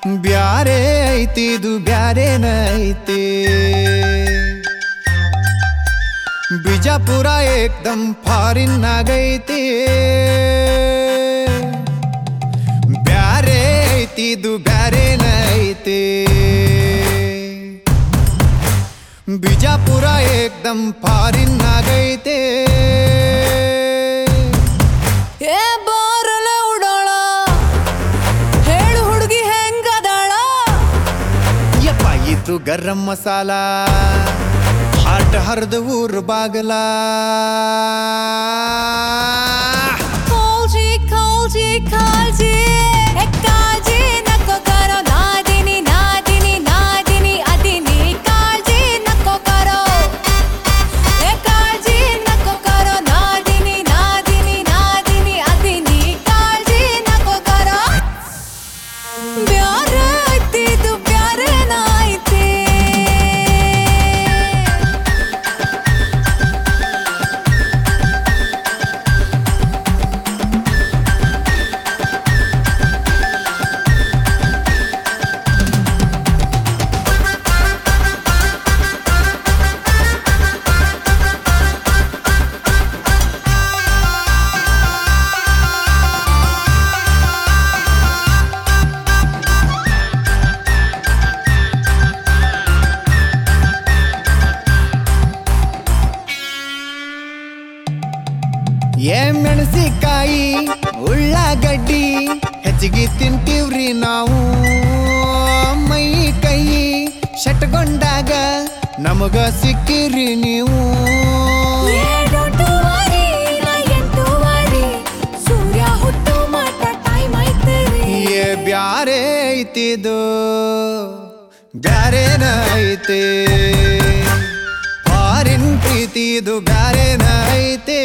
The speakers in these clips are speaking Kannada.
ಬ್ಯಾರೆ ಐತಿ ಇದು ಬ್ಯಾರೇನ ಐತಿ ಬಿಜಾಪುರ ಏಕ್ದಮ್ ಫಾರಿನ್ ಆಗೈತಿ ಬ್ಯಾರೆ ಐತಿ ಇದು ಬ್ಯಾರೇನ ಐತಿ ಬಿಜಾಪುರ ಏಕ್ದಮ್ ಫಾರಿನ್ ಆಗೈತೆ ಏ ಬಾರಲ ಉಡಾಳ ಹೇಳು ಹುಡುಗಿ ಹೆಂಗದಾಳ ಯಪ್ಪ ಇದು ಗರಂ ಮಸಾಲ ಹಾಟ್ ಹರಿದ ಊರು ಬಾಗಲ ಕಾಲ್ಜಿ ಕಾಲ್ಜಿ ಕಾಲ್ಜಿ ಏ ಕಾಲ್ಜಿ ನಕ್ಕೋ ಕರೋ ನಾದಿನಿ ನಾದಿನಿ ನಾದಿನಿ ಅದಿನಿ ಕಾಲ್ಜಿ ನಕ್ಕೋ ಕರೋ ಏ ಕಾಲ್ಜಿ ನಕ್ಕೋ ಕರೋ ನಾದಿನಿ ನಾದಿನಿ ನಾದಿನಿ ಅದಿನಿ ಕಾಲ್ಜಿ ನಕ್ಕೋ ಕರೋ ಬ್ಯಾರೆ ಐತಿದು ಬ್ಯಾರೇನ ಐತಿ ಏ ಮೆಣಸಿಕಾಯಿ ಉಳ್ಳಾಗಡ್ಡಿ ಹೆಚ್ಚಿಗೆ ತಿಂತೀವ್ರಿ ನಾವು ಮೈ ಕೈ ಶಟ್ಕೊಂಡಾಗ ನಮಗ ಸಿಕ್ಕಿರಿ ನೀವು ಏಳೊಂಟುವರೆ, ನಾ ಎಂಟುವರೆ. ಸೂರ್ಯ ಹುಟ್ಟು ಮಟ್ಟ ಟೈಮ್ ಐತಿರಿ ಏ ಬ್ಯಾರೆ ಐತಿದು ಬ್ಯಾರೇನ ಐತೆ ಫಾರಿನ್ ಪ್ರೀತಿದು ಬ್ಯಾರೇನ ಐತೆ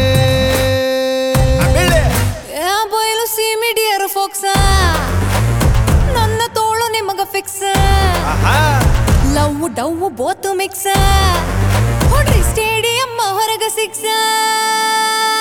ಆಮೇಲೆ ಏ ಬಯಲು ಸಿಮಿಡಿಯರು ಫೋಕ್ಸ ನನ್ನ ತೋಳು ನಿಮಗ ಫಿಕ್ಸ್ ಆಹಾ ಲವ್ ಡವ್ ಬೋತು ಮಿಕ್ಸ್ ಹೊಡ್ರಿ ಸ್ಟೇಡಿಯಂ ಹೊರಗ ಸಿಕ್ಸ